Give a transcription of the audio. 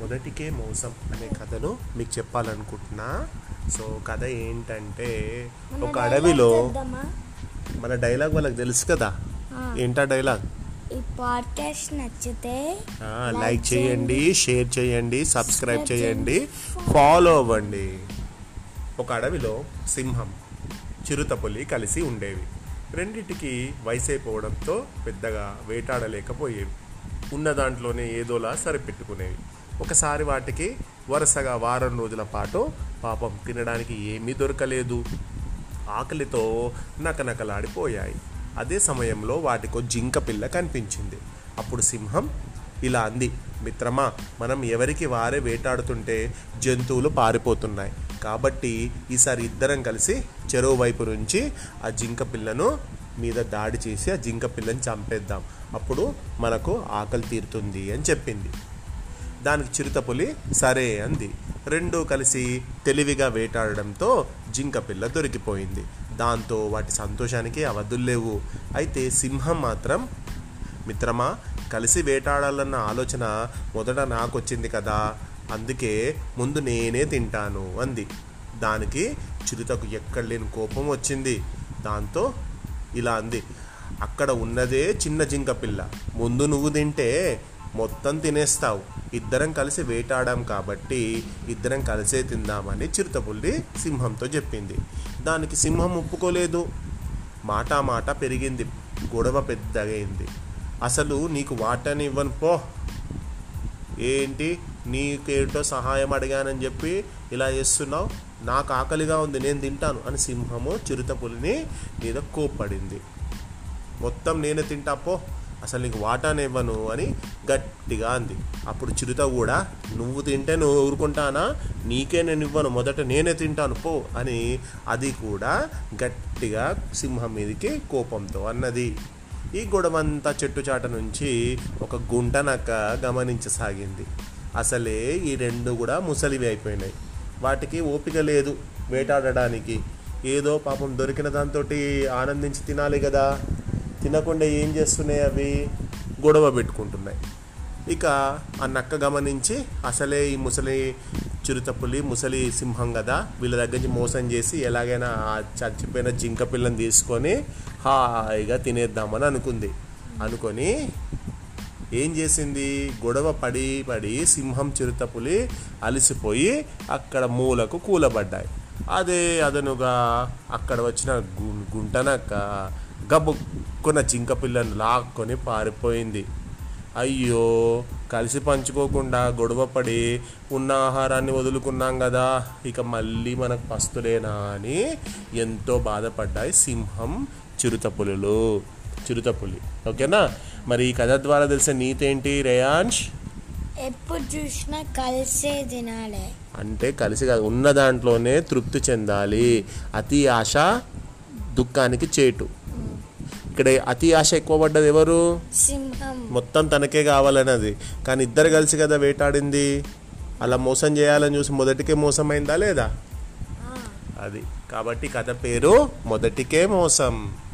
మొదటికే మోసం అనే కథను మీకు చెప్పాలనుకుంటున్నా సో కథ ఏంటంటే ఒక అడవిలో మన డైలాగ్ వాళ్ళకి తెలుసు కదా ఏంటా డైలాగ్ ఈ పాడ్కాస్ట్ నచ్చితే ఆ, లైక్ చేయండి షేర్ చేయండి సబ్స్క్రైబ్ చేయండి ఫాలో అవ్వండి ఒక అడవిలో సింహం చిరుతపులి కలిసి ఉండేవి రెండిటికి వయసు అయిపోవడంతో పెద్దగా వేటాడలేకపోయేవి ఉన్న దాంట్లోనే ఏదోలా సరిపెట్టుకునేవి ఒకసారి వాటికి వరుసగా వారం రోజుల పాటు పాపం తినడానికి ఏమీ దొరకలేదు ఆకలితో నకనకలాడిపోయాయి అదే సమయంలో వాటికో జింక పిల్ల కనిపించింది అప్పుడు సింహం ఇలా అంది మిత్రమా మనం ఎవరికి వారే వేటాడుతుంటే జంతువులు పారిపోతున్నాయి కాబట్టి ఈసారి ఇద్దరం కలిసి చెరువు వైపు నుంచి ఆ జింక పిల్లను మీద దాడి చేసి ఆ జింక పిల్లని చంపేద్దాం అప్పుడు మనకు ఆకలి తీరుతుంది అని చెప్పింది దానికి చిరుతపులి సరే అంది రెండూ కలిసి తెలివిగా వేటాడడంతో జింక పిల్ల దొరికిపోయింది దాంతో వాటి సంతోషానికి అవధులు లేవు అయితే సింహం మాత్రం మిత్రమా కలిసి వేటాడాలన్న ఆలోచన మొదట నాకు వచ్చింది కదా అందుకే ముందు నేనే తింటాను అంది దానికి చిరుతకు ఎక్కడ లేని కోపం వచ్చింది దాంతో ఇలా అంది అక్కడ ఉన్నదే చిన్న జింక పిల్ల ముందు నువ్వు తింటే మొత్తం తినేస్తావు ఇద్దరం కలిసి వేటాడాం కాబట్టి ఇద్దరం కలిసే తిందామని చిరుతపుల్లి సింహంతో చెప్పింది దానికి సింహం ఒప్పుకోలేదు మాట మాట పెరిగింది గొడవ పెద్దగైంది అసలు నీకు వాటని ఇవ్వను పో ఏంటి నీకేంటో సహాయం అడిగానని చెప్పి ఇలా చేస్తున్నావు నాకు ఆకలిగా ఉంది నేను తింటాను అని సింహము చిరుతపులిని మీద కోప్పడింది మొత్తం నేనే తింటా పో అసలు నీకు వాటాని ఇవ్వను అని గట్టిగా అంది అప్పుడు చిరుత కూడా నువ్వు తింటే నువ్వు ఊరుకుంటానా నీకే నేను ఇవ్వను మొదట నేనే తింటాను పో అని అది కూడా గట్టిగా సింహం మీదకి కోపంతో అన్నది ఈ గొడవంతా చెట్టు చాట నుంచి ఒక గుంట నక్క గమనించసాగింది అసలే ఈ రెండు కూడా ముసలివి అయిపోయినాయి వాటికి ఓపిక లేదు వేటాడడానికి ఏదో పాపం దొరికిన దాంతో ఆనందించి తినాలి కదా తినకుండా ఏం చేస్తున్నాయి అవి గొడవ పెట్టుకుంటున్నాయి ఇక ఆ నక్క గమనించి అసలే ఈ ముసలి చిరుతపులి ముసలి సింహం కదా వీళ్ళ దగ్గర నుంచి మోసం చేసి ఎలాగైనా ఆ చచ్చిపోయిన జింక పిల్లని తీసుకొని హాయిగా తినేద్దామని అనుకుంది అనుకొని ఏం చేసింది గొడవ పడి పడి సింహం చిరుతపులి అలసిపోయి అక్కడ మూలకు కూలబడ్డాయి అదే అదనుగా అక్కడ వచ్చిన గు- గుంటనక్క గబుక్కున జింక పిల్లను లాక్కొని పారిపోయింది అయ్యో కలిసి పంచుకోకుండా గొడవ పడి ఉన్న ఆహారాన్ని వదులుకున్నాం కదా ఇక మళ్ళీ మనకు పస్తులేనా అని ఎంతో బాధపడ్డాయి సింహం చిరుతపులులు చిరుతపులి ఓకేనా మరి ఈ కథ ద్వారా తెలిసే నీతి ఏంటి రేయాన్ష్ ఎప్పుడు చూసినా కలిసే తినాలి అంటే కలిసి కాదు, ఉన్న దాంట్లోనే తృప్తి చెందాలి అతి ఆశ దుఃఖానికి చేటు ఇక్కడ అతి ఆశ ఎక్కువ పడ్డది ఎవరు సింహం మొత్తం తనకే కావాలన్నది కానీ ఇద్దరు కలిసి కదా వేటాడింది అలా మోసం చేయాలని చూసి మొదటికే మోసమైందా లేదా ఆ. అది కాబట్టి కథ పేరు మొదటికే మోసం